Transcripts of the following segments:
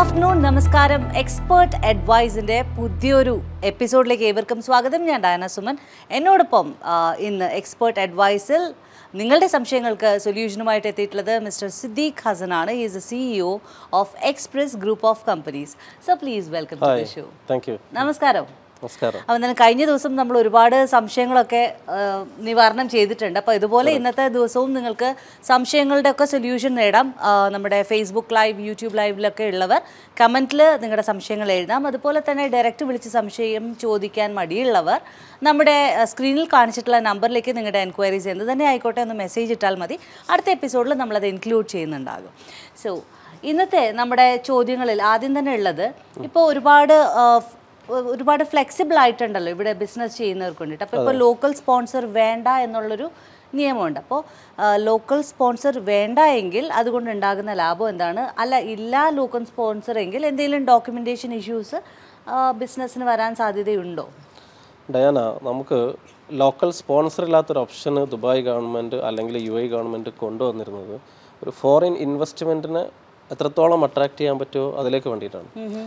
Afternoon നമസ്കാരം expert അഡ്വൈസിന്റെ പുതിയൊരു എപ്പിസോഡിലേക്ക് ഏവർക്കും സ്വാഗതം ഞാൻ ഡയന സുമൻ എന്നോടൊപ്പം ആ, ഇന്ന് എക്സ്പേർട്ട് അഡ്വൈസിൽ നിങ്ങളുടെ സംശയങ്ങൾക്ക് സൊല്യൂഷനുമായിട്ട് എത്തിയിട്ടുള്ളത് മിസ്റ്റർ സിദ്ദീഖ് ഹസനാണ് is a CEO of express group of companies so please welcome to the show thank you നമസ്കാരം നമസ്കാരം അപ്പോൾ എന്നാൽ കഴിഞ്ഞ ദിവസം നമ്മൾ ഒരുപാട് സംശയങ്ങളൊക്കെ ആ, നിവാരണം ചെയ്തിട്ടുണ്ട് അപ്പോൾ ഇതുപോലെ ഇന്നത്തെ ദിവസവും നിങ്ങൾക്ക് സംശയങ്ങളുടെ ഒക്കെ സൊല്യൂഷൻ നേടാം ആ, നമ്മുടെ ഫേസ്ബുക്ക് ലൈവ് യൂട്യൂബ് ലൈവിലൊക്കെ ഉള്ളവർ കമൻറ്റിൽ നിങ്ങളുടെ സംശയങ്ങൾ എഴുതാം അതുപോലെ തന്നെ ഡയറക്റ്റ് വിളിച്ച് സംശയം ചോദിക്കാൻ മടിയുള്ളവർ നമ്മുടെ ആ, സ്ക്രീനിൽ കാണിച്ചിട്ടുള്ള നമ്പറിലേക്ക് നിങ്ങളുടെ എൻക്വയറീസ് എന്ത് തന്നെ ആയിക്കോട്ടെ ഒന്ന് മെസ്സേജ് ഇട്ടാൽ മതി അടുത്ത എപ്പിസോഡിൽ നമ്മളത് ഇൻക്ലൂഡ് ചെയ്യുന്നുണ്ടാകും സോ ഇന്നത്തെ നമ്മുടെ ചോദ്യങ്ങളിൽ ആദ്യം തന്നെ ഉള്ളത് ഇപ്പോൾ ഒരുപാട് ആ, ഒ- ഒരുപാട് ഫ്ലെക്സിബിൾ ആയിട്ടുണ്ടല്ലോ ഇവിടെ ബിസിനസ് ചെയ്യുന്നവർക്ക് വേണ്ടിയിട്ട് അപ്പോൾ ഇപ്പോൾ ലോക്കൽ സ്പോൺസർ വേണ്ട എന്നുള്ളൊരു നിയമമുണ്ട് അപ്പോൾ ലോക്കൽ സ്പോൺസർ വേണ്ട എങ്കിൽ അതുകൊണ്ട് ഉണ്ടാകുന്ന ലാഭം എന്താണ് അല്ല ഇല്ല ലോക്കൽ സ്പോൺസർ എങ്കിൽ എന്തെങ്കിലും ഡോക്യുമെൻറ്റേഷൻ ഇഷ്യൂസ് ബിസിനസ്സിന് വരാൻ സാധ്യതയുണ്ടോ ഡയാന നമുക്ക് ലോക്കൽ സ്പോൺസർ ഇല്ലാത്തൊരു ഓപ്ഷന് ദുബായ് ഗവൺമെൻറ് അല്ലെങ്കിൽ യു എ ഗവൺമെൻറ് കൊണ്ടുവന്നിരുന്നത് ഒരു ഫോറിൻ ഇൻവെസ്റ്റ്മെൻറ്റിനെ എത്രത്തോളം അട്രാക്ട് ചെയ്യാൻ പറ്റുമോ അതിലേക്ക് വേണ്ടിയിട്ടാണ്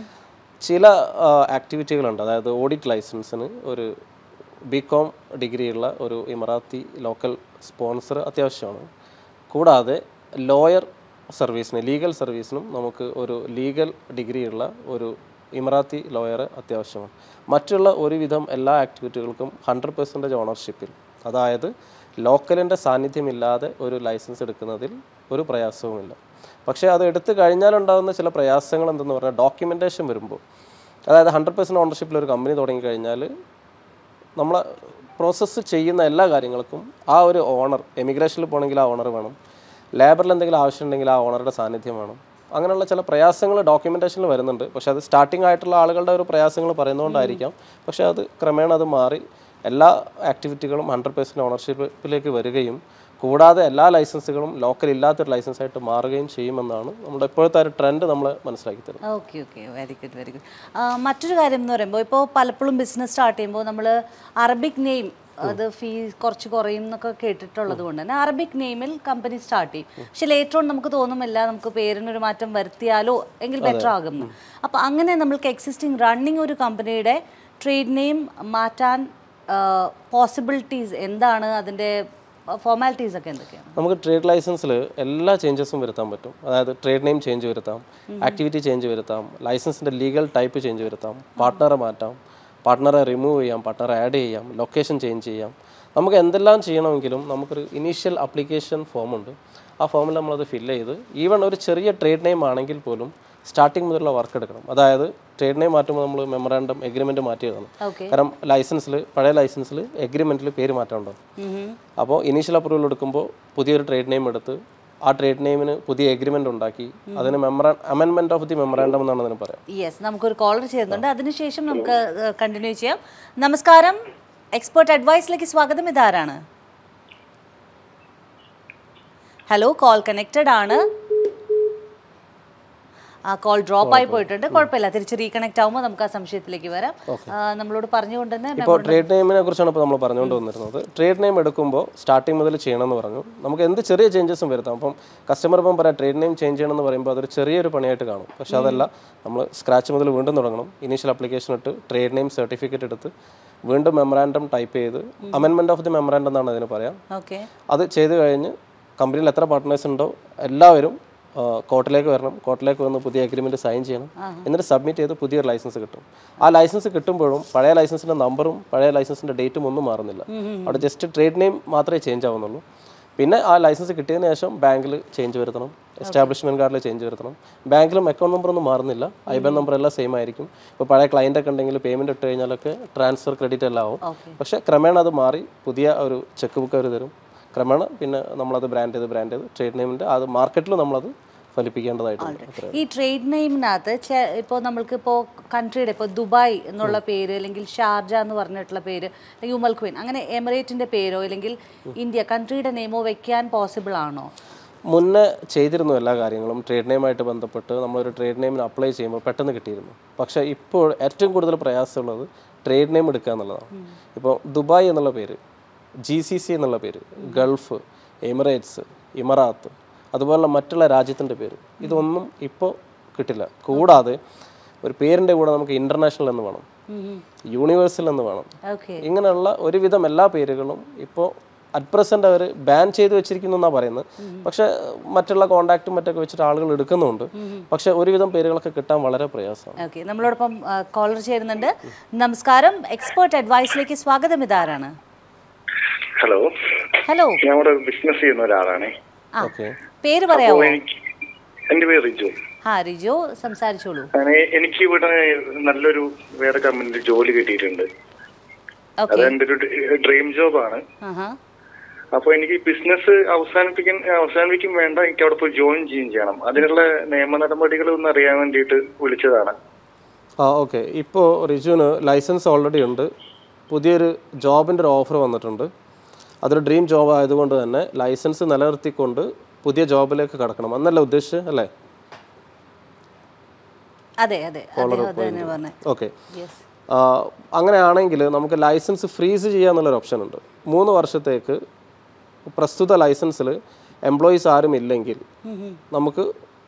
ചില ആക്ടിവിറ്റികളുണ്ട് അതായത് ഓഡിറ്റ് ലൈസൻസിന് ഒരു ബി കോം ഡിഗ്രിയുള്ള ഒരു ഇമറാത്തി ലോക്കൽ സ്പോൺസർ അത്യാവശ്യമാണ് കൂടാതെ ലോയർ സർവീസിന് ലീഗൽ സർവീസിനും നമുക്ക് ഒരു ലീഗൽ ഡിഗ്രിയുള്ള ഒരു ഇമറാത്തി ലോയർ അത്യാവശ്യമാണ് മറ്റുള്ള ഒരുവിധം എല്ലാ ആക്ടിവിറ്റികൾക്കും ഹൺഡ്രഡ് പെർസെൻറ്റേജ് ഓണർഷിപ്പിൽ അതായത് ലോക്കലിൻ്റെ സാന്നിധ്യമില്ലാതെ ഒരു ലൈസൻസ് എടുക്കുന്നതിൽ ഒരു പ്രയാസവുമില്ല പക്ഷേ അത് എടുത്തു കഴിഞ്ഞാലുണ്ടാകുന്ന ചില പ്രയാസങ്ങൾ എന്തെന്ന് പറഞ്ഞാൽ ഡോക്യുമെൻറ്റേഷൻ വരുമ്പോൾ അതായത് ഹൺഡ്രഡ് പെർസെൻറ്റ് ഓണർഷിപ്പിൽ ഒരു കമ്പനി തുടങ്ങി കഴിഞ്ഞാൽ നമ്മൾ പ്രോസസ്സ് ചെയ്യുന്ന എല്ലാ കാര്യങ്ങൾക്കും ആ ഒരു ഓണർ എമിഗ്രേഷനിൽ പോകണമെങ്കിൽ ആ ഓണർ വേണം ലേബറിൽ എന്തെങ്കിലും ആവശ്യമുണ്ടെങ്കിൽ ആ ഓണറുടെ സാന്നിധ്യം വേണം അങ്ങനെയുള്ള ചില പ്രയാസങ്ങൾ ഡോക്യുമെൻറ്റേഷനിൽ വരുന്നുണ്ട് പക്ഷേ അത് സ്റ്റാർട്ടിംഗ് ആയിട്ടുള്ള ആളുകളുടെ ഒരു പ്രയാസങ്ങൾ പറയുന്നതുകൊണ്ടായിരിക്കാം പക്ഷേ അത് ക്രമേണ അത് മാറി എല്ലാ ആക്ടിവിറ്റികളും ഹൺഡ്രഡ് പെർസെൻറ്റ് ഓണർഷിപ്പിലേക്ക് വരികയും കൂടാതെ എല്ലാ ലൈസൻസുകളും ലോക്കൽ ഇല്ലാത്തൊരു ലൈസൻസായിട്ട് മാറുകയും ചെയ്യുമെന്നാണ് നമ്മുടെ ഇപ്പോഴത്തെ ഒരു ട്രെൻഡ് നമ്മൾ മനസ്സിലാക്കി തരുന്നത് okay okay very good very good മറ്റൊരു കാര്യം എന്ന് പറയുമ്പോൾ ഇപ്പോൾ പലപ്പോഴും ബിസിനസ് സ്റ്റാർട്ട് ചെയ്യുമ്പോൾ നമ്മൾ അറബിക് നെയിം അത് ഫീ കുറച്ച് കുറയും എന്നൊക്കെ കേട്ടിട്ടുള്ളത് കൊണ്ട് തന്നെ അറബിക് നെയിമിൽ കമ്പനി സ്റ്റാർട്ട് ചെയ്യും പക്ഷെ ലേറ്റർ ഓൺ നമുക്ക് തോന്നുമില്ല നമുക്ക് പേരിനൊരു മാറ്റം വരുത്തിയാലോ എങ്കിൽ ബെറ്റർ ആകും അപ്പോൾ അങ്ങനെ നമ്മൾക്ക് എക്സിസ്റ്റിംഗ് റണ്ണിങ് ഒരു കമ്പനിയുടെ ട്രേഡ് നെയിം മാറ്റാൻ പോസിബിലിറ്റീസ് എന്താണ് അതിൻ്റെ ഫോർമാലിറ്റീസ് ഒക്കെ എന്തൊക്കെയാണ് നമുക്ക് ട്രേഡ് ലൈസൻസിൽ എല്ലാ ചേഞ്ചസും വരുത്താൻ പറ്റും അതായത് ട്രേഡ് നെയിം ചേഞ്ച് വരുത്താം ആക്ടിവിറ്റി ചേഞ്ച് വരുത്താം ലൈസൻസിൻ്റെ ലീഗൽ ടൈപ്പ് ചേഞ്ച് വരുത്താം പാർട്ട്ണറെ മാറ്റാം പാർട്ട്ണറെ റിമൂവ് ചെയ്യാം പാർട്ട്ണറെ ആഡ് ചെയ്യാം ലൊക്കേഷൻ ചേഞ്ച് ചെയ്യാം നമുക്ക് എന്തെല്ലാം ചെയ്യണമെങ്കിലും നമുക്കൊരു ഇനീഷ്യൽ അപ്ലിക്കേഷൻ ഫോമുണ്ട് ആ ഫോമിൽ നമ്മളത് ഫില്ല് ചെയ്ത് ഈവൺ ഒരു ചെറിയ ട്രേഡ് നെയിം ആണെങ്കിൽ പോലും സ്റ്റാർട്ടിങ് മുതലുള്ള വർക്ക് എടുക്കണം അതായത് ട്രേഡ് നെയിം മാറ്റുമ്പോൾ നമ്മൾ മെമ്മറാണ്ടം എഗ്രിമെൻറ്റ് മാറ്റി എഴുതണം ഓക്കെ കാരണം ലൈസൻസിൽ പഴയ ലൈസൻസിൽ എഗ്രിമെൻറ്റിൽ പേര് മാറ്റമുണ്ടോ അപ്പോൾ ഇനീഷ്യൽ അപ്രൂവൽ എടുക്കുമ്പോൾ പുതിയൊരു ട്രേഡ് നെയിം എടുത്ത് ആ ട്രേഡ് നെയിമിന് പുതിയ എഗ്രിമെൻ്റ് ഉണ്ടാക്കി അതിന് മെമ്മറാ അമെൻമെൻറ്റ് ഓഫ് ദി മെമ്മറാണ്ടം എന്നാണ് അതിന് പറയാം യെസ് നമുക്കൊരു കോളർ ചെയ്യുന്നുണ്ട് അതിനുശേഷം നമുക്ക് കണ്ടിന്യൂ ചെയ്യാം നമസ്കാരം എക്സ്പേർട്ട് അഡ്വൈസിലേക്ക് സ്വാഗതം ഇതാരാണ് ഹലോ കോൾ കണക്റ്റഡ് ആണ് ആ കോൾ ഡ്രോപ്പ് ആയി പോയിട്ടുണ്ട് കുഴപ്പമില്ല തിരിച്ച് റീകണക്ട് ആകുമ്പോൾ നമുക്ക് ആ സംശയത്തിലേക്ക് വരാം ആ, നമ്മളോട് പറഞ്ഞുകൊണ്ട് തന്നെ ഇപ്പോൾ ട്രേഡ് നെയിമിനെ കുറിച്ചാണ് ഇപ്പോൾ നമ്മൾ പറഞ്ഞുകൊണ്ട് വന്നിരുന്നത് ട്രേഡ് നെയിം എടുക്കുമ്പോൾ സ്റ്റാർട്ടിങ് മുതൽ ചെയ്യണമെന്ന് പറഞ്ഞു നമുക്ക് എന്ത് ചെറിയ ചേഞ്ചസും വരുത്താം അപ്പം കസ്റ്റമർ ഇപ്പം പറയാം ട്രേഡ് നെയിം ചേഞ്ച് ചെയ്യണമെന്ന് പറയുമ്പോൾ അതൊരു ചെറിയൊരു പണിയായിട്ട് കാണും പക്ഷേ അതല്ല നമ്മൾ സ്ക്രാച്ച് മുതൽ വീണ്ടും തുടങ്ങണം ഇനീഷ്യൽ ആപ്ലിക്കേഷൻ ഇട്ട് ട്രേഡ് നെയിം സർട്ടിഫിക്കറ്റ് എടുത്ത് വീണ്ടും മെമ്മറാൻഡം ടൈപ്പ് ചെയ്ത് അമെൻമെൻറ്റ് ഓഫ് ദി മെമ്മറാൻഡം എന്നാണ് അതിന് പറയാം ഓക്കെ അത് ചെയ്ത് കഴിഞ്ഞ് കമ്പനിയിൽ എത്ര പാർട്ട്നേഴ്സ് ഉണ്ടോ എല്ലാവരും ആ, കോർട്ടിലേക്ക് വരണം കോർട്ടിലേക്ക് വന്ന് പുതിയ അഗ്രിമെന്റ് സൈൻ ചെയ്യണം എന്നിട്ട് സബ്മിറ്റ് ചെയ്ത് പുതിയൊരു ലൈസൻസ് കിട്ടും ആ ലൈസൻസ് കിട്ടുമ്പോഴും പഴയ ലൈസൻസിന്റെ നമ്പറും പഴയ ലൈസൻസിന്റെ ഡേറ്റും ഒന്നും മാറുന്നില്ല അവിടെ ജസ്റ്റ് ട്രേഡ് നെയിം മാത്രമേ ചേഞ്ച് ആവുന്നുള്ളൂ പിന്നെ ആ ലൈസൻസ് കിട്ടിയതിന് ശേഷം ബാങ്കിൽ ചേഞ്ച് വരുത്തണം എസ്റ്റാബ്ലിഷ്മെന്റ് കാർഡിൽ ചേഞ്ച് വരുത്തണം ബാങ്കിലും അക്കൗണ്ട് നമ്പർ ഒന്നും മാറുന്നില്ല ഐ ബൻ നമ്പർ എല്ലാം സെയിം ആയിരിക്കും ഇപ്പോൾ പഴയ ക്ലയൻ്റ് ഒക്കെ ഉണ്ടെങ്കിൽ പേയ്മെന്റ് ഇട്ട് കഴിഞ്ഞാലൊക്കെ ട്രാൻസ്ഫർ ക്രെഡിറ്റ് എല്ലാം ആവും ഓക്കെ പക്ഷേ ക്രമേണ അത് മാറി പുതിയ ഒരു ചെക്ക് ബുക്ക് അവർ തരും ക്രമേണ പിന്നെ നമ്മളത് ബ്രാൻഡ് ചെയ്ത് ബ്രാൻഡ് ചെയ്ത് ട്രേഡ് നെയിമിൻ്റെ അത് മാർക്കറ്റിൽ നമ്മളത് ഫലിപ്പിക്കേണ്ടതായിട്ടുണ്ട് അത്രേ ഈ ട്രേഡ് നെയിമിനകത്ത് ഇപ്പോൾ നമ്മൾക്ക് ഇപ്പോൾ കൺട്രിയുടെ ഇപ്പോൾ ദുബായ് എന്നുള്ള പേര് അല്ലെങ്കിൽ ഷാർജ എന്ന് പറഞ്ഞിട്ടുള്ള പേര് അല്ലെങ്കിൽ ഉമൽ ക്വീൻ അങ്ങനെ എമിറേറ്റിന്റെ പേരോ അല്ലെങ്കിൽ ഇന്ത്യ കൺട്രിയുടെ നെയിമോ വെക്കാൻ പോസിബിൾ ആണോ മുന്നേ ചെയ്തിരുന്നു എല്ലാ കാര്യങ്ങളും ട്രേഡ് നെയിമായിട്ട് ബന്ധപ്പെട്ട് നമ്മളൊരു ട്രേഡ് നെയിമിന് അപ്ലൈ ചെയ്യുമ്പോൾ പെട്ടെന്ന് കിട്ടിയിരുന്നു പക്ഷേ ഇപ്പോൾ ഏറ്റവും കൂടുതൽ പ്രയാസമുള്ളത് ട്രേഡ് നെയിം എടുക്കുക എന്നുള്ളതാണ് ഇപ്പോൾ ദുബായ് എന്നുള്ള പേര് ജി സി സി എന്നുള്ള പേര് ഗൾഫ് എമിറേറ്റ്സ് ഇമറാത്ത് അതുപോലുള്ള മറ്റുള്ള രാജ്യത്തിൻ്റെ പേര് ഇതൊന്നും ഇപ്പോൾ കിട്ടില്ല കൂടാതെ ഒരു പേരിൻ്റെ കൂടെ നമുക്ക് ഇൻ്റർനാഷണൽ എന്ന് വേണം യൂണിവേഴ്സൽ എന്ന് വേണം ഓക്കെ ഇങ്ങനെയുള്ള ഒരുവിധം എല്ലാ പേരുകളും ഇപ്പോൾ അറ്റ് പ്രസൻറ്റ് അവർ ബാൻ ചെയ്ത് വെച്ചിരിക്കുന്നു എന്നാണ് പറയുന്നത് പക്ഷേ മറ്റുള്ള കോണ്ടാക്റ്റും മറ്റൊക്കെ വെച്ചിട്ട് ആളുകൾ എടുക്കുന്നുണ്ട് പക്ഷേ ഒരുവിധം പേരുകളൊക്കെ കിട്ടാൻ വളരെ പ്രയാസമാണ് ഓക്കെ നമ്മളോടൊപ്പം കോളർ ചേരുന്നുണ്ട് നമസ്കാരം എക്സ്പേർട്ട് അഡ്വൈസിലേക്ക് സ്വാഗതം ഇതാരാണ് ഹലോ ഹലോ ഞാൻ ഇവിടെ ബിസിനസ് ചെയ്യുന്ന ഒരാളാണ് ആ ഓക്കെ പേര് പറയാമോ എനിക്ക് എന്റെ പേര് റിജു ആ റിജോ സംസാരിച്ചോളൂ ഞാൻ എനിക്ക് ഇവിടെ നല്ലൊരു വേറെ കമ്പനിയിൽ ജോലി കിട്ടിയിട്ടുണ്ട് ഓക്കെ അത് എന്റെ ഒരു ഡ്രീം ജോബാണ് ആഹാ അപ്പൊ എനിക്ക് ബിസിനസ് അവസാനിപ്പിക്കാൻ അവസാനിപ്പിക്കും വേണ്ട എനിക്ക് അവിടെ പോയി ജോയിൻ ചെയ്യുകയും ചെയ്യണം അതിനുള്ള നിയമ നടപടികൾ ഒന്ന് അറിയാൻ വേണ്ടിയിട്ട് വിളിച്ചതാണ് ആ ഓക്കെ ഇപ്പോൾ റിജുവിന് ലൈസൻസ് ഓൾറെഡി ഉണ്ട് പുതിയൊരു ജോബിൻ്റെ ഒരു ഓഫർ വന്നിട്ടുണ്ട് അതൊരു ഡ്രീം ജോബ് ആയതുകൊണ്ട് തന്നെ ലൈസൻസ് നിലനിർത്തിക്കൊണ്ട് പുതിയ ജോബിലേക്ക് കടക്കണം എന്നല്ല ഉദ്ദേശിച്ചത് അല്ലേ അതെ അതെ അദ്ദേഹം അത് തന്നെ പറഞ്ഞേ ഓക്കെ യെസ് അങ്ങനെയാണെങ്കിൽ നമുക്ക് ലൈസൻസ് ഫ്രീസ് ചെയ്യാന്നുള്ളൊരു ഓപ്ഷൻ ഉണ്ട് മൂന്ന് വർഷത്തേക്ക് പ്രസ്തുത ലൈസൻസിൽ എംപ്ലോയീസ് ആരും ഇല്ലെങ്കിൽ നമുക്ക്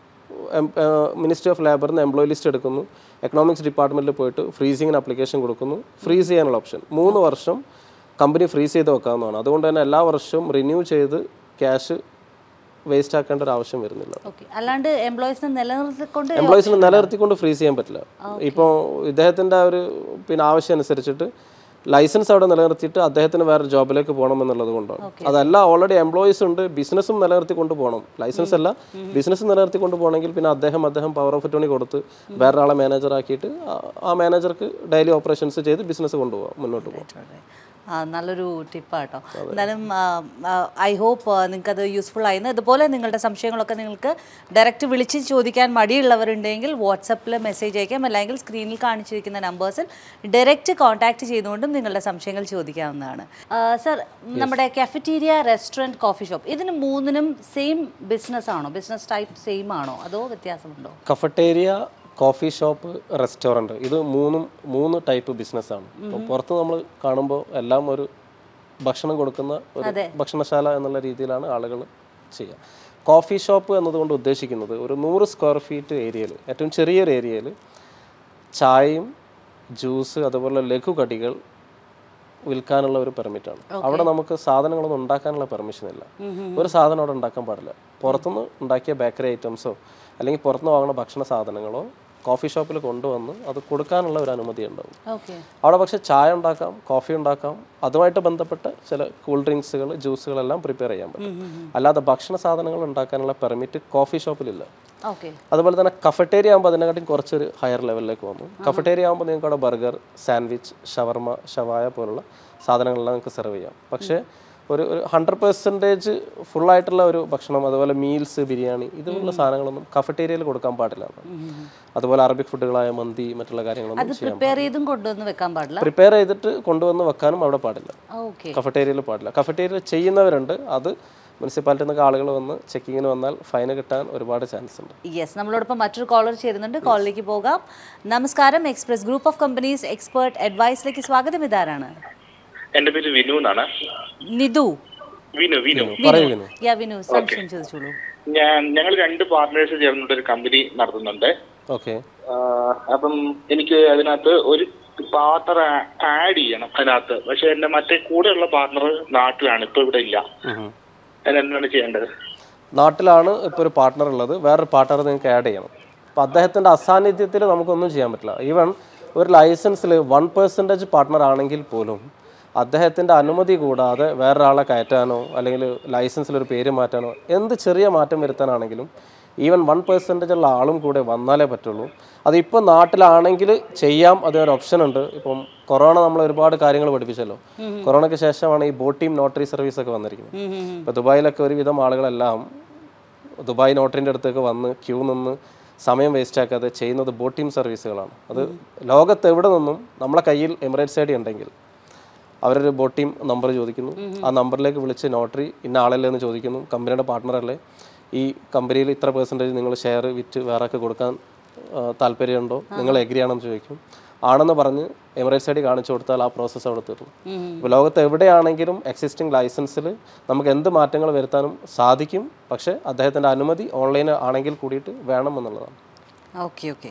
മിനിസ്ട്രി ഓഫ് ലേബറിന് എംപ്ലോയി ലിസ്റ്റ് എടുക്കുന്നു എക്കണോമിക്സ് ഡിപ്പാർട്ട്മെൻറ്റിൽ പോയിട്ട് ഫ്രീസിങ്ങിന് അപ്ലിക്കേഷൻ കൊടുക്കുന്നു ഫ്രീസ് ചെയ്യാനുള്ള ഓപ്ഷൻ മൂന്ന് വർഷം കമ്പനി ഫ്രീസ് ചെയ്ത് വെക്കാവുന്നതാണ് അതുകൊണ്ട് തന്നെ എല്ലാ വർഷവും റിന്യൂ ചെയ്ത് ക്യാഷ് വേസ്റ്റ് ആക്കേണ്ട ഒരു ആവശ്യം വരുന്നില്ല ഓക്കെ അല്ലാണ്ട് എംപ്ലോയീസിനെ നിലനിർത്തിക്കൊണ്ട് എംപ്ലോയീസിനെ നിലനിർത്തിക്കൊണ്ട് ഫ്രീസ് ചെയ്യാൻ പറ്റില്ല ഇപ്പോൾ ഇദ്ദേഹത്തിൻ്റെ ആ ഒരു പിന്നെ ആവശ്യം അനുസരിച്ചിട്ട് ലൈസൻസ് അവിടെ നിലനിർത്തിയിട്ട് അദ്ദേഹത്തിന് വേറെ ജോബിലേക്ക് പോകണം എന്നുള്ളത് കൊണ്ടാണ് അതല്ല ഓൾറെഡി എംപ്ലോയീസ് ഉണ്ട് ബിസിനസ്സും നിലനിർത്തിക്കൊണ്ട് പോകണം ലൈസൻസ് അല്ല ബിസിനസ് നിലനിർത്തിക്കൊണ്ട് പോകണമെങ്കിൽ പിന്നെ അദ്ദേഹം അദ്ദേഹം പവർ ഓഫ് അറ്റോണി കൊടുത്ത് വേറൊരാളെ മാനേജർ ആക്കിയിട്ട് ആ- ആ മാനേജർക്ക് ഡെയിലി ഓപ്പറേഷൻസ് ചെയ്ത് ബിസിനസ് കൊണ്ടുപോകാം മുന്നോട്ട് പോകാം ആ, നല്ലൊരു ടിപ്പാട്ടോ എന്തായാലും ഐ ഹോപ്പ് നിങ്ങൾക്കത് യൂസ്ഫുൾ ആയിരുന്നു ഇതുപോലെ നിങ്ങളുടെ സംശയങ്ങളൊക്കെ നിങ്ങൾക്ക് ഡയറക്റ്റ് വിളിച്ച് ചോദിക്കാൻ മടിയുള്ളവരുണ്ടെങ്കിൽ വാട്സപ്പിൽ മെസ്സേജ് അയക്കാം അല്ലെങ്കിൽ സ്ക്രീനിൽ കാണിച്ചിരിക്കുന്ന നമ്പേഴ്സിൽ ഡയറക്റ്റ് കോൺടാക്ട് ചെയ്തുകൊണ്ടും നിങ്ങളുടെ സംശയങ്ങൾ ചോദിക്കാവുന്നതാണ് സർ നമ്മുടെ കഫറ്റീരിയ റെസ്റ്റോറൻറ്റ് കോഫി ഷോപ്പ് ഇതിന് മൂന്നിനും സെയിം ബിസിനസ് ആണോ ബിസിനസ് ടൈപ്പ് സെയിം ആണോ അതോ വ്യത്യാസമുണ്ടോ കഫറ്റേരിയ കോഫി ഷോപ്പ് റെസ്റ്റോറൻറ്റ് ഇത് മൂന്നും മൂന്ന് ടൈപ്പ് ബിസിനസ്സാണ് ഇപ്പോൾ പുറത്ത് നമ്മൾ കാണുമ്പോൾ എല്ലാം ഒരു ഭക്ഷണം കൊടുക്കുന്ന ഒരു ഭക്ഷണശാല എന്നുള്ള രീതിയിലാണ് ആളുകൾ ചെയ്യുക കോഫി ഷോപ്പ് എന്നതുകൊണ്ട് ഉദ്ദേശിക്കുന്നത് ഒരു നൂറ് സ്ക്വയർ ഫീറ്റ് ഏരിയയിൽ ഏറ്റവും ചെറിയൊരു ഏരിയയിൽ ചായയും ജ്യൂസ് അതുപോലെ ലഘുകടികൾ വിൽക്കാനുള്ള ഒരു പെർമിറ്റാണ് അവിടെ നമുക്ക് സാധനങ്ങളൊന്നും ഉണ്ടാക്കാനുള്ള പെർമിഷൻ ഇല്ല ഒരു സാധനം അവിടെ ഉണ്ടാക്കാൻ പാടില്ല പുറത്തുനിന്ന് ഉണ്ടാക്കിയ ബേക്കറി ഐറ്റംസോ അല്ലെങ്കിൽ പുറത്തുനിന്ന് വാങ്ങുന്ന ഭക്ഷണ സാധനങ്ങളോ കോഫി ഷോപ്പിൽ കൊണ്ടുവന്ന് അത് കൊടുക്കാനുള്ള ഒരു അനുമതി ഉണ്ടാവും ഓക്കെ അവിടെ പക്ഷേ ചായ ഉണ്ടാക്കാം കോഫി ഉണ്ടാക്കാം അതുമായിട്ട് ബന്ധപ്പെട്ട ചില കൂൾ ഡ്രിങ്ക്സുകൾ ജ്യൂസുകളെല്ലാം പ്രിപ്പയർ ചെയ്യാൻ പറ്റും അല്ലാതെ ഭക്ഷണ സാധനങ്ങൾ ഉണ്ടാക്കാനുള്ള പെർമിറ്റ് കോഫി ഷോപ്പിലില്ല ഓക്കെ അതുപോലെ തന്നെ കഫറ്റേരിയ ആകുമ്പോൾ അതിനെക്കാട്ടും കുറച്ചൊരു ഹയർ ലെവലിലേക്ക് വന്നു കഫറ്റേരിയ ആകുമ്പോൾ നിങ്ങൾക്ക് അവിടെ ബർഗർ സാൻഡ്വിച്ച് ഷവർമ ഷവായ പോലുള്ള സാധനങ്ങളെല്ലാം നിങ്ങൾക്ക് സെർവ് ചെയ്യാം പക്ഷേ ഒരു ഒരു ഹൺഡ്രഡ് പെർസെൻറ്റേജ് ഫുള്ളായിട്ടുള്ള ഒരു ഭക്ഷണം അതുപോലെ മീൽസ് ബിരിയാണി ഇതുപോലുള്ള സാധനങ്ങളൊന്നും കഫറ്റേരിയയിൽ കൊടുക്കാൻ പാടില്ല അതുപോലെ അറബിക് ഫുഡുകളായ മന്തി മറ്റുള്ള കാര്യങ്ങളൊന്നും അത് പ്രിപ്പയർ ചെയ്തും കൊണ്ടുവന്ന് വെക്കാൻ പാടില്ല പ്രിപ്പയർ ചെയ്തിട്ട് കൊണ്ടുവന്ന് വെക്കാനും അവിടെ പാടില്ല ഓക്കെ കഫറ്റേരിയയിൽ പാടില്ല കഫറ്റേരിയയിൽ ചെയ്യുന്നവരുണ്ട് അത് മുനിസിപ്പാലിറ്റിയിൽ നിന്നൊക്കെ ആളുകൾ വന്ന് ചെക്കിങ്ങിന് വന്നാൽ ഫൈന് കിട്ടാൻ ഒരുപാട് ചാൻസ് ഉണ്ട് യെസ് നമ്മളോടൊപ്പം മറ്റൊരു കോളർ ചേരുന്നുണ്ട് കോളിലേക്ക് പോകാം നമസ്കാരം express group of companies expert അഡ്വൈസിലേക്ക് സ്വാഗതം ഇതാരാണ് എന്റെ പേര് വിനു എന്നാണ് നിതു വിനു വിനു പറയൂ വിനു യാ വിനു സംശയം ചോദിച്ചോളൂ ഞാൻ ഞങ്ങൾ രണ്ട് പാർട്ട്നേഴ്സ് ചേർന്നിട്ട് ഒരു കമ്പനി നടത്തുന്നുണ്ട് ഓക്കെ ആഹ് അപ്പം എനിക്ക് അതിനകത്ത് ഒരു പാർട്ണർ ആഡ് ചെയ്യണം അതിനകത്ത് പക്ഷെ എന്റെ മറ്റേ കൂടെയുള്ള പാർട്ണർ നാട്ടിലാണ് ഇപ്പൊ ഇവിടെ ഇല്ല അതിനെന്താണ് ചെയ്യേണ്ടത് നാട്ടിലാണ് ഇപ്പോൾ ഒരു പാർട്ട്ണർ ഉള്ളത് വേറൊരു പാർട്ട്ണർ നിങ്ങൾക്ക് ആഡ് ചെയ്യണം അപ്പോൾ അദ്ദേഹത്തിൻ്റെ അസാന്നിധ്യത്തിൽ നമുക്കൊന്നും ചെയ്യാൻ പറ്റില്ല ഈവൻ ഒരു ലൈസൻസിൽ വൺ പെർസെൻറ്റേജ് പാർട്ട്ണർ ആണെങ്കിൽ പോലും അദ്ദേഹത്തിൻ്റെ അനുമതി കൂടാതെ വേറൊരാളെ കയറ്റാനോ അല്ലെങ്കിൽ ലൈസൻസിൽ ഒരു പേര് മാറ്റാനോ എന്ത് ചെറിയ മാറ്റം വരുത്താനാണെങ്കിലും ഈവൻ വൺ പെർസെൻറ്റേജ് ഉള്ള ആളും കൂടെ വന്നാലേ പറ്റുള്ളൂ അതിപ്പോൾ നാട്ടിലാണെങ്കിൽ ചെയ്യാം അതൊരു ഓപ്ഷൻ ഉണ്ട് ഇപ്പം കൊറോണ നമ്മൾ ഒരുപാട് കാര്യങ്ങൾ പഠിപ്പിച്ചല്ലോ കൊറോണയ്ക്ക് ശേഷമാണ് ഈ ബോട്ടീം നോട്ടറി സർവീസ് ഒക്കെ വന്നിരിക്കുന്നത് ഇപ്പോൾ ദുബായിലൊക്കെ ഒരുവിധം ആളുകളെല്ലാം ദുബായ് നോട്ടറിൻ്റെ അടുത്തേക്ക് വന്ന് ക്യൂ നിന്ന് സമയം വേസ്റ്റ് ആക്കാതെ ചെയ്യുന്നത് ബോട്ടിംഗ് സർവീസുകളാണ് അത് ലോകത്ത് എവിടെ നിന്നും നമ്മളെ കയ്യിൽ എമിറേറ്റ്സ് ഐ ഡി ഉണ്ടെങ്കിൽ അവരൊരു ബോട്ടിം നമ്പർ ചോദിക്കുന്നു ആ നമ്പറിലേക്ക് വിളിച്ച് നോട്ടറി ഇന്ന ആളല്ലേ എന്ന് ചോദിക്കുന്നു കമ്പനിയുടെ പാർട്ട്ണറല്ലേ ഈ കമ്പനിയിൽ ഇത്ര പെർസെൻറ്റേജ് നിങ്ങൾ ഷെയർ വിറ്റ് വേറെ ഒക്കെ കൊടുക്കാൻ ആ, താല്പര്യമുണ്ടോ നിങ്ങൾ എഗ്രി ആണെന്ന് ചോദിക്കും ആണെന്ന് പറഞ്ഞ് എമിറേറ്റ്സ് ഐ ഡി കാണിച്ചു കൊടുത്താൽ ആ പ്രോസസ്സ് അവിടെ തീർന്നു ഇപ്പോൾ ലോകത്ത് എവിടെയാണെങ്കിലും എക്സിസ്റ്റിംഗ് ലൈസൻസിൽ നമുക്ക് എന്ത് മാറ്റങ്ങൾ വരുത്താനും സാധിക്കും പക്ഷേ അദ്ദേഹത്തിൻ്റെ അനുമതി ഓൺലൈൻ ആണെങ്കിൽ കൂടിയിട്ട് വേണം എന്നുള്ളതാണ് okay okay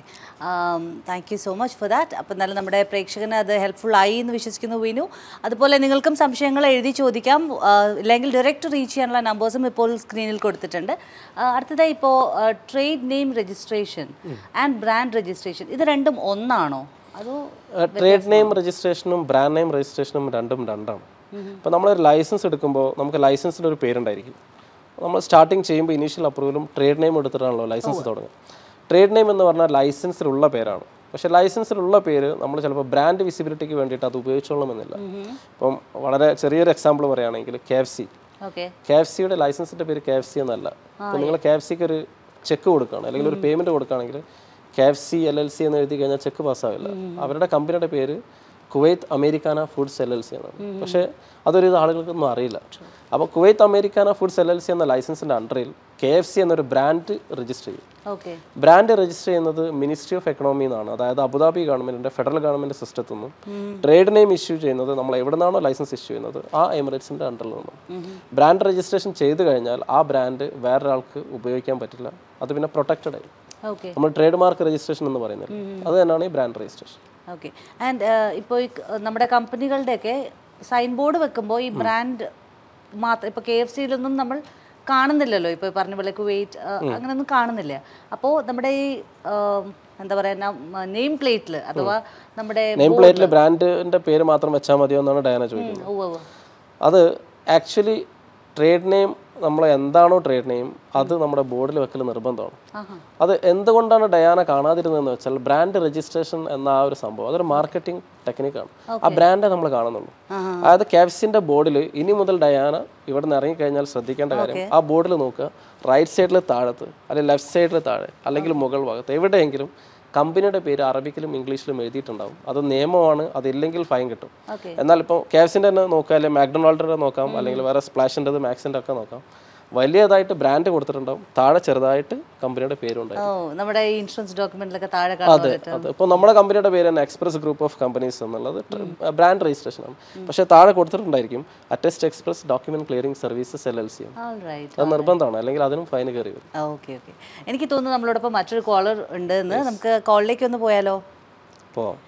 thank you so much for that അപ്പം എന്നാലും നമ്മുടെ പ്രേക്ഷകന് അത് ഹെൽപ്ഫുൾ ആയി എന്ന് വിശ്വസിക്കുന്നു വിനു അതുപോലെ നിങ്ങൾക്കും സംശയങ്ങൾ എഴുതി ചോദിക്കാം ആ, ഇല്ലെങ്കിൽ ഡയറക്റ്റ് റീച്ച് ചെയ്യാനുള്ള നമ്പേഴ്സും ഇപ്പോൾ സ്ക്രീനിൽ കൊടുത്തിട്ടുണ്ട് ആ, അടുത്തതായി ഇപ്പോൾ trade name registration and brand registration ഇത് രണ്ടും ഒന്നാണോ അതോ ട്രേഡ് നെയിം രജിസ്ട്രേഷനും ബ്രാൻഡ് നെയിം രജിസ്ട്രേഷനും രണ്ടും രണ്ടാണ് ഇപ്പോൾ നമ്മളൊരു ലൈസൻസ് എടുക്കുമ്പോൾ നമുക്ക് ലൈസൻസിന് ഒരു പേരുണ്ടായിരിക്കും നമ്മൾ സ്റ്റാർട്ടിങ് ചെയ്യുമ്പോൾ ഇനീഷ്യൽ അപ്രൂവലും ട്രേഡ് നെയിം എടുത്തിട്ടാണല്ലോ ലൈസൻസ് തുടങ്ങുക ട്രേഡ് നെയിം എന്ന് പറഞ്ഞാൽ ലൈസൻസിലുള്ള പേരാണ് പക്ഷേ ലൈസൻസിലുള്ള പേര് നമ്മൾ ചിലപ്പോൾ ബ്രാൻഡ് വിസിബിലിറ്റിക്ക് വേണ്ടിയിട്ട് അത് ഉപയോഗിച്ചോളണമെന്നില്ല ഇപ്പം വളരെ ചെറിയൊരു എക്സാമ്പിൾ പറയുകയാണെങ്കിൽ K F C okay K F സിയുടെ ലൈസൻസിൻ്റെ പേര് കെ എഫ് സി എന്നല്ല അപ്പോൾ നിങ്ങൾ കെ എഫ് സിക്ക് ഒരു ചെക്ക് കൊടുക്കുകയാണ് അല്ലെങ്കിൽ ഒരു പേയ്മെൻറ്റ് കൊടുക്കുകയാണെങ്കിൽ K F C L L C എന്ന് എഴുതി കഴിഞ്ഞാൽ ചെക്ക് പാസ്സാവില്ല അവരുടെ കമ്പനിയുടെ പേര് Kuwait Americana foods L L C എന്നാണ് പക്ഷേ അതൊരു ഇത് ആളുകൾക്കൊന്നും അറിയില്ല അപ്പോൾ Kuwait Americana foods L L C എന്ന ലൈസൻസിൻ്റെ അണ്ടറിൽ കെ എഫ് സി എന്നൊരു ബ്രാൻഡ് രജിസ്റ്റർ ചെയ്യും ഓക്കെ ബ്രാൻഡ് രജിസ്റ്റർ ചെയ്യുന്നത് മിനിസ്ട്രി ഓഫ് എക്കണോമി എന്നാണ് അതായത് അബുദാബി ഗവൺമെന്റിന്റെ ഫെഡറൽ ഗവൺമെന്റ് സിസ്റ്റത്തിൽ നിന്നും ട്രേഡ് നെയിം ഇഷ്യൂ ചെയ്യുന്നത് നമ്മൾ എവിടെ നിന്നാണോ ലൈസൻസ് ഇഷ്യൂ ചെയ്യുന്നത് ആ എമിറേറ്റ്സിന്റെ അണ്ടറിൽ നിന്നും ബ്രാൻഡ് രജിസ്ട്രേഷൻ ചെയ്തു കഴിഞ്ഞാൽ ആ ബ്രാൻഡ് വേറൊരാൾക്ക് ഉപയോഗിക്കാൻ പറ്റില്ല അത് പിന്നെ പ്രൊട്ടക്റ്റഡ് ആയി ഓക്കെ നമ്മൾ ട്രേഡ് മാർക്ക് രജിസ്ട്രേഷൻ എന്ന് പറയുന്നത് അത് തന്നെയാണ് ഈ ബ്രാൻഡ് രജിസ്ട്രേഷൻ ഓക്കെ ആൻഡ് ഇപ്പോൾ ഈ ക- നമ്മുടെ കമ്പനികളുടെയൊക്കെ സൈൻ ബോർഡ് വെക്കുമ്പോൾ ഈ ബ്രാൻഡ് മാത്രം ഇപ്പോൾ കെ എഫ് സിയിലൊന്നും നമ്മൾ കാണുന്നില്ലല്ലോ ഇപ്പോൾ പറഞ്ഞ പോലെ കുവൈറ്റ് അങ്ങനെയൊന്നും കാണുന്നില്ല അപ്പോൾ നമ്മുടെ ഈ ആ, എന്താ പറയുക നെയിം പ്ലേറ്റിൽ അഥവാ നമ്മുടെ നെയിം പ്ലേറ്റിൽ ബ്രാൻഡിന്റെ പേര് മാത്രം വെച്ചാൽ മതിയോ എന്നാണ് ഡയാന ചോദിക്കുന്നത് ഉവ്വ് ഉവ്വ്. അത് ആക്ച്വലി ട്രേഡ് നെയിം നമ്മൾ എന്താണോ ട്രേഡ് നെയിം അത് നമ്മുടെ ബോർഡിൽ വെക്കൽ നിർബന്ധമാണ് ആഹാ. അത് എന്തുകൊണ്ടാണ് ഡയാന കാണാതിരുന്നതെന്ന് വെച്ചാൽ ബ്രാൻഡ് രജിസ്ട്രേഷൻ എന്ന ആ ഒരു സംഭവം അതൊരു മാർക്കറ്റിംഗ് ടെക്നിക്കാണ് ആ ബ്രാൻഡേ നമ്മൾ കാണുന്നുള്ളൂ അതായത് ക്യാപ്സിന്റെ ബോർഡിൽ ഇനി മുതൽ ഡയാന ഇവിടെ നിന്ന് ഇറങ്ങിക്കഴിഞ്ഞാൽ ശ്രദ്ധിക്കേണ്ട കാര്യം ആ ബോർഡിൽ നോക്കുക റൈറ്റ് സൈഡിൽ താഴത്ത് അല്ലെങ്കിൽ ലെഫ്റ്റ് സൈഡിൽ താഴെ അല്ലെങ്കിൽ മുകൾ ഭാഗത്ത് എവിടെയെങ്കിലും കമ്പനിയുടെ പേര് അറബിക്കിലും ഇംഗ്ലീഷിലും എഴുതിയിട്ടുണ്ടാവും അത് നിയമമാണ് അതില്ലെങ്കിൽ ഫൈൻ കിട്ടും ഓക്കെ എന്നാൽ ഇപ്പോൾ ക്യാപ്സിൻ്റെ തന്നെ നോക്കാം അല്ലെങ്കിൽ മാക്ഡൊണാൾഡിൻ്റെ നോക്കാം അല്ലെങ്കിൽ വേറെ സ്പ്ലാഷിൻ്റെത് മാക്സിൻ്റെ ഒക്കെ നോക്കാം വലിയതായിട്ട് ബ്രാൻഡ് കൊടുത്തിട്ടുണ്ടാവും താഴെ ചെറുതായിട്ട് കമ്പനിയുടെ പേരുണ്ടാവും ഓ നമ്മുടെ ഈ ഇൻഷുറൻസ് ഡോക്യുമെന്റിലൊക്കെ താഴെ അതെ കാണുന്നത് അതെ ഇപ്പോൾ നമ്മുടെ കമ്പനിയുടെ പേര് തന്നെ എക്സ്പ്രസ് ഗ്രൂപ്പ് ഓഫ് കമ്പനീസ് എന്നുള്ളത് ബ്രാൻഡ് രജിസ്ട്രേഷൻ ആണ് പക്ഷേ താഴെ കൊടുത്തിട്ടുണ്ടായിരിക്കും attest express document clearing services L L C all right അത് നിർബന്ധമാണ് അല്ലെങ്കിൽ അതിനും ഫൈൻ കയറി വരും ഓക്കെ ഓക്കെ എനിക്ക് തോന്നുന്നു നമ്മളോടൊപ്പം മറ്റൊരു കോളർ ഉണ്ട് എന്ന് നമുക്ക് കോളിലേക്ക് ഒന്ന് പോയാലോ പോവാം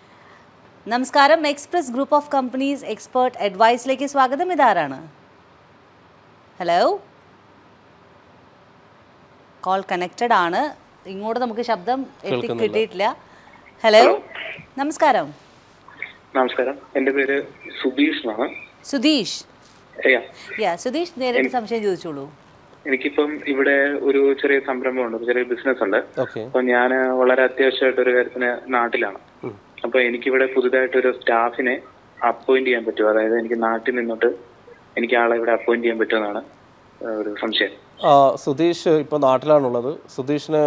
നമസ്കാരം express group of companies expert അഡ്വൈസിലേക്ക് സ്വാഗതം ഇതാരാണ് ഹലോ കോൾ കണക്റ്റഡ് ആണ് ഇങ്ങോട്ട് നമുക്ക് ശബ്ദം എത്തി കിട്ടിയിട്ടില്ല ഹലോ നമസ്കാരം നമസ്കാരം എൻ്റെ പേര് സുബീഷ് എന്നാണ് സുധീഷ് ഏയ്യാ യാ സുധീഷ് നേരിട്ട് സംശയം ചോദിച്ചോളൂ എനിക്കിപ്പം ഇവിടെ ഒരു ചെറിയ സംരംഭമുണ്ട് ഒരു ചെറിയ ബിസിനസ് ഉണ്ട് ഓക്കെ അപ്പൊ ഞാൻ വളരെ അത്യാവശ്യമായിട്ട് ഒരു കാര്യത്തിന് നാട്ടിലാണ് അപ്പൊ എനിക്കിവിടെ പുതുതായിട്ടൊരു സ്റ്റാഫിനെ അപ്പോയിന്റ് ചെയ്യാൻ പറ്റുമോ അതായത് എനിക്ക് നാട്ടിൽ നിന്നിട്ട് എനിക്ക് ആളെ ഇവിടെ അപ്പോയിന്റ് ചെയ്യാൻ പറ്റുമെന്നാണ് ആ, ഒരു സംശയം ആ, സുധീഷ് ഇപ്പോൾ നാട്ടിലാണുള്ളത് സുധീഷിന്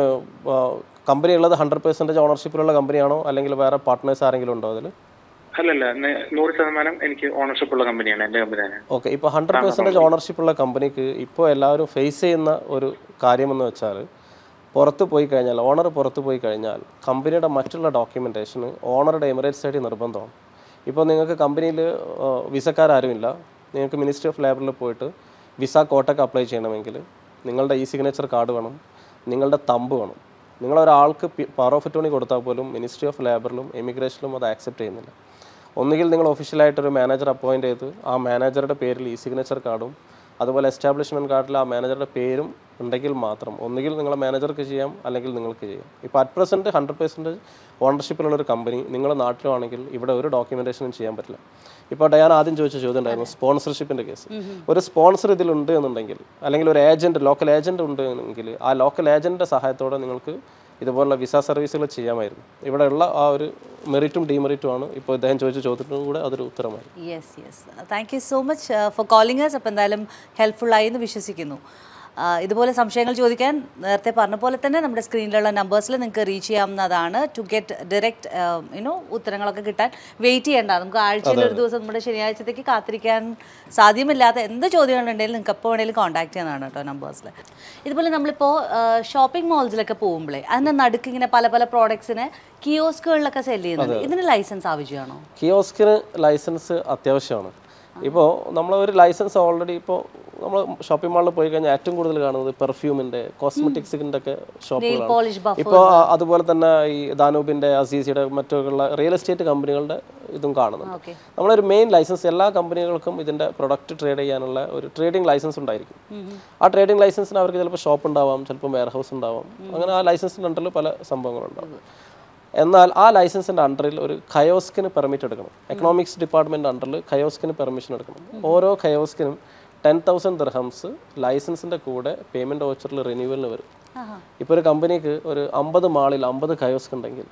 കമ്പനി ഉള്ളത് ഹൺഡ്രഡ് പെർസെൻറ്റേജ് ഓണർഷിപ്പിലുള്ള കമ്പനിയാണോ അല്ലെങ്കിൽ വേറെ പാർട്ട്നേഴ്സ് ആരെങ്കിലും ഉണ്ടോ അതിൽ അല്ലല്ല നെ- നൂറ് ശതമാനം എനിക്ക് ഓണർഷിപ്പ് ഉള്ള കമ്പനിയാണ് എൻ്റെ കമ്പനി തന്നെ ഓക്കെ ഇപ്പോൾ ഹൺഡ്രഡ് പെർസെൻറ്റേജ് ഓണർഷിപ്പ് ഉള്ള കമ്പനിക്ക് ഇപ്പോൾ എല്ലാവരും ഫേസ് ചെയ്യുന്ന ഒരു കാര്യമെന്ന് വെച്ചാൽ പുറത്ത് പോയി കഴിഞ്ഞാൽ ഓണർ പുറത്ത് പോയി കഴിഞ്ഞാൽ കമ്പനിയുടെ മറ്റുള്ള ഡോക്യുമെൻറ്റേഷന് ഓണറുടെ എമിറേറ്റ്സ് ഐ ഡി നിർബന്ധമാണ് ഇപ്പോൾ നിങ്ങൾക്ക് കമ്പനിയിൽ വിസക്കാരും നിങ്ങൾക്ക് മിനിസ്ട്രി ഓഫ് ലേബറിൽ പോയിട്ട് വിസ കോട്ടൊക്കെ അപ്ലൈ ചെയ്യണമെങ്കിൽ നിങ്ങളുടെ ഇ സിഗ്നേച്ചർ കാർഡ് വേണം നിങ്ങളുടെ തമ്പ് വേണം നിങ്ങളൊരാൾക്ക് പവർ ഓഫ് അറ്റോണി കൊടുത്താൽ പോലും മിനിസ്ട്രി ഓഫ് ലേബറിലും എമിഗ്രേഷനിലും അത് ആക്സെപ്റ്റ് ചെയ്യുന്നില്ല ഒന്നുകിൽ നിങ്ങൾ ഒഫീഷ്യലായിട്ടൊരു മാനേജർ അപ്പോയിൻ്റ് ചെയ്ത് ആ മാനേജറുടെ പേരിൽ ഈ സിഗ്നേച്ചർ കാർഡും അതുപോലെ എസ്റ്റാബ്ലിഷ്മെൻറ്റ് കാർഡിൽ ആ മാനേജറുടെ പേരും ഉണ്ടെങ്കിൽ മാത്രം ഒന്നുകിൽ നിങ്ങളെ മാനേജർക്ക് ചെയ്യാം അല്ലെങ്കിൽ നിങ്ങൾക്ക് ചെയ്യാം ഇപ്പോൾ അറ്റ് പ്രസൻറ്റ് ഹൺഡ്രഡ് പെർസെൻറ്റേജ് ഓണർഷിപ്പിലുള്ള ഒരു കമ്പനി നിങ്ങളുടെ നാട്ടിലാണെങ്കിൽ ഇവിടെ ഒരു ഡോക്യുമെൻറ്റേഷനും ചെയ്യാൻ പറ്റില്ല ഇപ്പോൾ ഡയാൻ ആദ്യം ചോദിച്ച ചോദ്യം ഉണ്ടായിരുന്നു സ്പോൺസർഷിപ്പിൻ്റെ കേസ് ഒരു സ്പോൺസർ ഇതിലുണ്ട് എന്നുണ്ടെങ്കിൽ അല്ലെങ്കിൽ ഒരു ഏജൻറ്റ് ലോക്കൽ ഏജൻറ്റ് ഉണ്ട് എങ്കിൽ ആ ലോക്കൽ ഏജൻറ്റിൻ്റെ സഹായത്തോടെ നിങ്ങൾക്ക് ഇതുപോലുള്ള വിസ സർവീസുകൾ ചെയ്യാമായിരുന്നു ഇവിടെയുള്ള ആ ഒരു മെറിറ്റും ഡീമെറിറ്റും ആണ് ഇപ്പോൾ ഇദ്ദേഹം ചോദിച്ച ചോദ്യത്തിനും കൂടെ അതൊരു ഉത്തരമായി yes yes thank you so much for calling us അപ്പോൾ എന്തായാലും ഹെൽപ്ഫുൾ ആയി എന്ന് വിശ്വസിക്കുന്നു ആ, ഇതുപോലെ സംശയങ്ങൾ ചോദിക്കാൻ നേരത്തെ പറഞ്ഞ പോലെ തന്നെ നമ്മുടെ സ്ക്രീനിലുള്ള നമ്പേഴ്സിൽ നിങ്ങൾക്ക് റീച്ച് ചെയ്യാവുന്നതാണ് ടു ഗെറ്റ് ഡയറക്റ്റ് യുനോ ഉത്തരങ്ങളൊക്കെ കിട്ടാൻ വെയിറ്റ് ചെയ്യേണ്ട നമുക്ക് ആഴ്ചയിൽ ഒരു ദിവസം നമ്മുടെ ശനിയാഴ്ചത്തേക്ക് കാത്തിരിക്കാൻ സാധ്യമില്ലാത്ത എന്ത് ചോദ്യങ്ങളുണ്ടെങ്കിലും നിങ്ങൾക്ക് എപ്പോൾ വേണമെങ്കിലും കോൺടാക്ട് ചെയ്യാനാണ് കേട്ടോ നമ്പേഴ്സിൽ ഇതുപോലെ നമ്മളിപ്പോൾ ഷോപ്പിംഗ് മോൾസിലൊക്കെ പോകുമ്പോഴേ അതിൻ്റെ നടുക്ക് ഇങ്ങനെ പല പല പ്രോഡക്ട്സിനെ കിയോസ്കുകളിലൊക്കെ സെല് ചെയ്യുന്നുണ്ട് ഇതിന് ലൈസൻസ് ആവശ്യമാണോ കിയോസ്കിന് ലൈസൻസ് അത്യാവശ്യമാണ് ഇപ്പോൾ നമ്മൾ ഒരു ലൈസൻസ് ഓൾറെഡി ഇപ്പോൾ നമ്മൾ ഷോപ്പിംഗ് മാളിൽ പോയി കഴിഞ്ഞാൽ ഏറ്റവും കൂടുതൽ കാണുന്നത് പെർഫ്യൂമിൻ്റെ കോസ്മെറ്റിക്സിൻ്റെ ഒക്കെ ഷോപ്പുകളാണ് പോളിഷ് ബഫ് ഇപ്പോൾ അതുപോലെ തന്നെ ഈ ദാനൂബിൻ്റെ അസീസിയുടെ മറ്റുള്ള റിയൽ എസ്റ്റേറ്റ് കമ്പനികളുടെ ഇതും കാണുന്നുണ്ട് ഓക്കെ നമ്മളൊരു മെയിൻ ലൈസൻസ് എല്ലാ കമ്പനികൾക്കും ഇതിൻ്റെ പ്രൊഡക്റ്റ് ട്രേഡ് ചെയ്യാനുള്ള ഒരു ട്രേഡിംഗ് ലൈസൻസ് ഉണ്ടായിരിക്കും ആ ട്രേഡിംഗ് ലൈസൻസിന് അവർക്ക് ചിലപ്പോൾ ഷോപ്പ് ഉണ്ടാവാം ചിലപ്പോൾ വെയർ ഹൗസ് ഉണ്ടാവാം അങ്ങനെ ആ ലൈസൻസിൻ്റെ അണ്ടറിൽ പല സംഭവങ്ങളുണ്ടാവും എന്നാൽ ആ ലൈസൻസിൻ്റെ അണ്ടറിൽ ഒരു കയോസ്കിന് പെർമിറ്റ് എടുക്കണം എക്കണോമിക്സ് ഡിപ്പാർട്ട്മെൻറ്റ് അണ്ടറിൽ കയോസ്കിന് പെർമിഷൻ എടുക്കണം ഓരോ കയോസ്കിനും ടെൻ തൗസൻഡ് ദിർഹംസ് ലൈസൻസിൻ്റെ കൂടെ പേയ്മെൻറ്റ് വോച്ചറിൽ റിന്യൂവലിന് വരും ആഹാ ഇപ്പോൾ ഒരു കമ്പനിക്ക് ഒരു അമ്പത് മാളിൽ അമ്പത് കയോസ്ക് ഉണ്ടെങ്കിൽ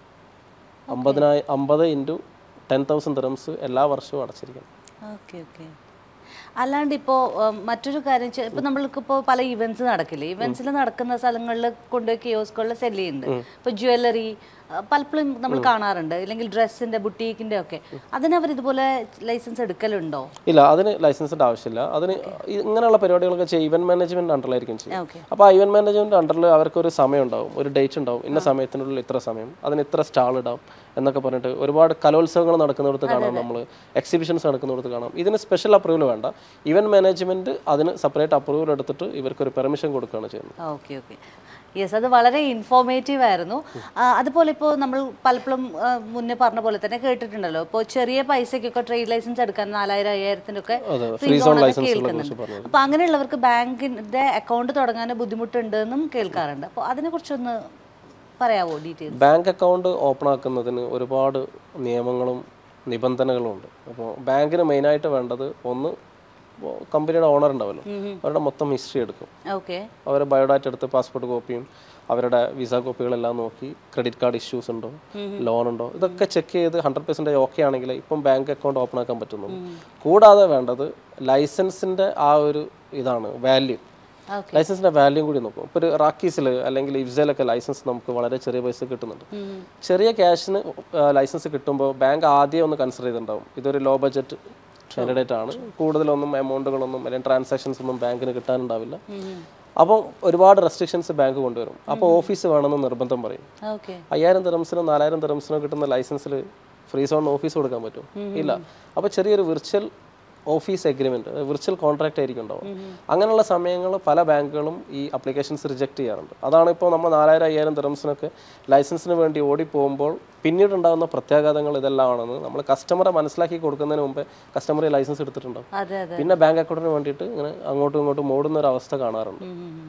അമ്പതിനായി അമ്പത് ഇൻറ്റു ടെൻ തൗസൻഡ് ദിറംസ് എല്ലാ വർഷവും അടച്ചിരിക്കണം ഓക്കെ ഓക്കെ അല്ലാണ്ട് ഇപ്പോൾ മറ്റൊരു കാര്യം വെച്ചാൽ ഇപ്പോൾ നമ്മൾക്കിപ്പോൾ പല ഇവൻറ്റ്സ് നടക്കില്ലേ ഇവൻറ്റ്സിൽ നടക്കുന്ന സ്ഥലങ്ങളിൽ കൊണ്ടുപോയി കിയോസ്കുകളിൽ സെല് ചെയ്യുന്നുണ്ട് ഇപ്പോൾ ജ്വല്ലറി പലപ്പോഴും നമ്മൾ കാണാറുണ്ട് ഇല്ലെങ്കിൽ ഡ്രസ്സിൻ്റെ ബുട്ടീക്കിൻ്റെ ഒക്കെ അതിനവർ ഇതുപോലെ ലൈസൻസ് എടുക്കലുണ്ടോ ഇല്ല അതിന് ലൈസൻസിൻ്റെ ആവശ്യമില്ല അതിന് ഈ- ഇങ്ങനെയുള്ള പരിപാടികളൊക്കെ ചെയ്യും ഇവന്റ് മാനേജ്മെന്റ് അണ്ടറിലായിരിക്കും ചെയ്യുക ഓക്കെ അപ്പോൾ ആ ഇവന്റ് മാനേജ്മെന്റ് അണ്ടറിൽ അവർക്ക് ഒരു സമയം ഉണ്ടാവും ഒരു ഡേറ്റ് ഉണ്ടാവും ഇന്ന സമയത്തിനുള്ളിൽ ഇത്ര സമയം അതിന് ഇത്ര സ്റ്റാൾ ഇടാം എന്നൊക്കെ പറഞ്ഞിട്ട് ഒരുപാട് കലോത്സവങ്ങൾ നടക്കുന്നിടത്ത് കാണാം നമ്മൾ എക്സിബിഷൻസ് നടക്കുന്നിടത്ത് കാണാം ഇതിന് സ്പെഷ്യൽ അപ്രൂവൽ വേണ്ട ഇവന്റ് മാനേജ്മെന്റ് അതിന് സെപ്പറേറ്റ് അപ്രൂവൽ എടുത്തിട്ട് ഇവർക്ക് ഒരു പെർമിഷൻ കൊടുക്കുകയാണ് ചെയ്യുന്നത് ഓക്കെ ഓക്കെ യെസ് അത് വളരെ ഇൻഫോർമേറ്റീവ് ആയിരുന്നു ആ, അതുപോലെ ഇപ്പോൾ നമ്മൾ പലപ്പോഴും ആ, മുന്നേ പറഞ്ഞ പോലെ തന്നെ കേട്ടിട്ടുണ്ടല്ലോ ഇപ്പോൾ ചെറിയ പൈസയ്ക്കൊക്കെ ട്രേഡ് ലൈസൻസ് എടുക്കാൻ നാലായിരം അയ്യായിരത്തിൻ്റെ ഒക്കെ ഫ്രീ സോൺ ഒക്കെ കേൾക്കുന്നുണ്ട് അപ്പോൾ അങ്ങനെയുള്ളവർക്ക് ബാങ്കിൻ്റെ അക്കൗണ്ട് തുടങ്ങാൻ ബുദ്ധിമുട്ടുണ്ടെന്നും കേൾക്കാറുണ്ട് അപ്പോൾ അതിനെക്കുറിച്ചൊന്ന് പറയാവോ ഡീറ്റെയിൽ ബാങ്ക് അക്കൗണ്ട് ഓപ്പൺ ആക്കുന്നതിന് ഒരുപാട് നിയമങ്ങളും നിബന്ധനകളും ഉണ്ട് അപ്പോൾ ബാങ്കിന് മെയിനായിട്ട് വേണ്ടത് ഒന്ന് ഇപ്പോ കമ്പനിയുടെ ഓണർ ഉണ്ടാവല്ലോ അവരുടെ മൊത്തം ഹിസ്റ്ററി എടുക്കും ഓക്കെ അവരെ ബയോഡാറ്റ എടുത്ത് പാസ്പോർട്ട് കോപ്പിയും അവരുടെ വിസ കോപ്പികളെല്ലാം നോക്കി ക്രെഡിറ്റ് കാർഡ് ഇഷ്യൂസ് ഉണ്ടോ ലോൺ ഉണ്ടോ ഇതൊക്കെ ചെക്ക് ചെയ്ത് ഹൺഡ്രഡ് പെർസെൻറ്റേജ് ഓക്കെ ആണെങ്കിൽ ഇപ്പം ബാങ്ക് അക്കൗണ്ട് ഓപ്പൺ ആക്കാൻ പറ്റുന്നു കൂടാതെ വേണ്ടത് ലൈസൻസിൻ്റെ ആ ഒരു ഇതാണ് വാല്യൂ ഓക്കെ ലൈസൻസിന്റെ വാല്യൂ കൂടി നോക്കും ഇപ്പോൾ ഒരു റാക്കീസിൽ അല്ലെങ്കിൽ ഇഫ്സയിലൊക്കെ ലൈസൻസ് നമുക്ക് വളരെ ചെറിയ പൈസ കിട്ടുന്നുണ്ട് ചെറിയ ക്യാഷിന് ലൈസൻസ് കിട്ടുമ്പോൾ ബാങ്ക് ആദ്യം ഒന്ന് കൺസിഡർ ചെയ്തിട്ടുണ്ടാവും ഇതൊരു ലോ ബഡ്ജറ്റ് കാൻഡിഡേറ്റ് ആണ് കൂടുതലൊന്നും എമൗണ്ടുകളൊന്നും അല്ലെങ്കിൽ ട്രാൻസാക്ഷൻസ് ഒന്നും ബാങ്കിന് കിട്ടാനുണ്ടാവില്ല അപ്പം ഒരുപാട് റെസ്ട്രിക്ഷൻസ് ബാങ്ക് കൊണ്ടുവരും അപ്പോൾ ഓഫീസ് വേണമെന്ന് നിർബന്ധം പറയും ഓക്കെ അയ്യായിരം തെറംസിനോ നാലായിരം തെറംസിനോ കിട്ടുന്ന ലൈസൻസിൽ ഫ്രീ സോൺ ഓഫീസ് കൊടുക്കാൻ പറ്റും ഇല്ല അപ്പോൾ ചെറിയൊരു virtual office agreement virtual contract ആയിരിക്കും ഉണ്ടാവും അങ്ങനെയുള്ള സമയങ്ങൾ പല ബാങ്കുകളും ഈ അപ്ലിക്കേഷൻസ് റിജക്ട് ചെയ്യാറുണ്ട് അതാണ് ഇപ്പോൾ നമ്മൾ നാലായിരം അയ്യായിരം തെറംസിനൊക്കെ ലൈസൻസിന് വേണ്ടി ഓടി പോകുമ്പോൾ പിന്നീട് ഉണ്ടാകുന്ന പ്രത്യാഘാതങ്ങൾ ഇതെല്ലാമാണെന്ന് നമ്മൾ കസ്റ്റമറെ മനസ്സിലാക്കി കൊടുക്കുന്നതിന് മുമ്പേ കസ്റ്റമർ ലൈസൻസ് എടുത്തിട്ടുണ്ടാവും അതെ അതെ പിന്നെ ബാങ്ക് അക്കൗണ്ടിന് വേണ്ടിയിട്ട് ഇങ്ങനെ അങ്ങോട്ടും ഇങ്ങോട്ടും ഓടുന്ന ഒരു അവസ്ഥ കാണാറുണ്ട്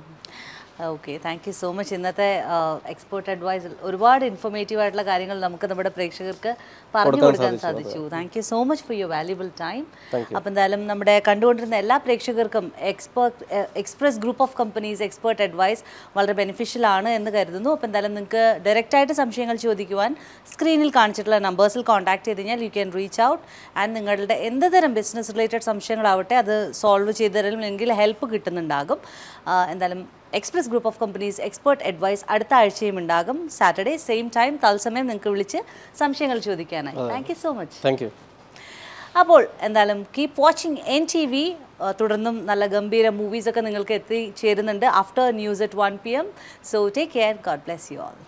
okay thank you so much ഇന്നത്തെ എക്സ്പേർട്ട് അഡ്വൈസ് ഒരുപാട് ഇൻഫോർമേറ്റീവ് ആയിട്ടുള്ള കാര്യങ്ങൾ നമുക്ക് നമ്മുടെ പ്രേക്ഷകർക്ക് പറഞ്ഞു കൊടുക്കാൻ സാധിച്ചു thank you so much for your valuable time അപ്പം എന്തായാലും നമ്മുടെ കണ്ടുകൊണ്ടിരുന്ന എല്ലാ പ്രേക്ഷകർക്കും expert express group of companies expert advice വളരെ ബെനിഫിഷ്യൽ ആണ് എന്ന് കരുതുന്നു അപ്പം എന്തായാലും നിങ്ങൾക്ക് ഡയറക്റ്റ് ആയിട്ട് സംശയങ്ങൾ ചോദിക്കുവാൻ സ്ക്രീനിൽ കാണിച്ചിട്ടുള്ള നമ്പേഴ്സിൽ കോൺടാക്ട് ചെയ്ത് കഴിഞ്ഞാൽ you can reach out and നിങ്ങളുടെ എന്ത് തരം ബിസിനസ് റിലേറ്റഡ് സംശയങ്ങളാവട്ടെ അത് സോൾവ് ചെയ്ത് തരണമെങ്കിൽ ഹെൽപ്പ് കിട്ടുന്നുണ്ടാകും ആ, എന്തായാലും express group of companies expert advice അടുത്ത ആഴ്ചയും ഉണ്ടാകും സാറ്റർഡേ സെയിം ടൈം തത്സമയം നിങ്ങൾക്ക് വിളിച്ച് സംശയങ്ങൾ ചോദിക്കാനായി thank you so much thank you അപ്പോൾ എന്തായാലും keep watching N T V തുടർന്നും നല്ല ഗംഭീര മൂവീസൊക്കെ നിങ്ങൾക്ക് എത്തിച്ചേരുന്നുണ്ട് after news at one P M so take care God bless you all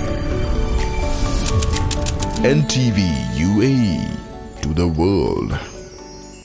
NTV UAE to the world.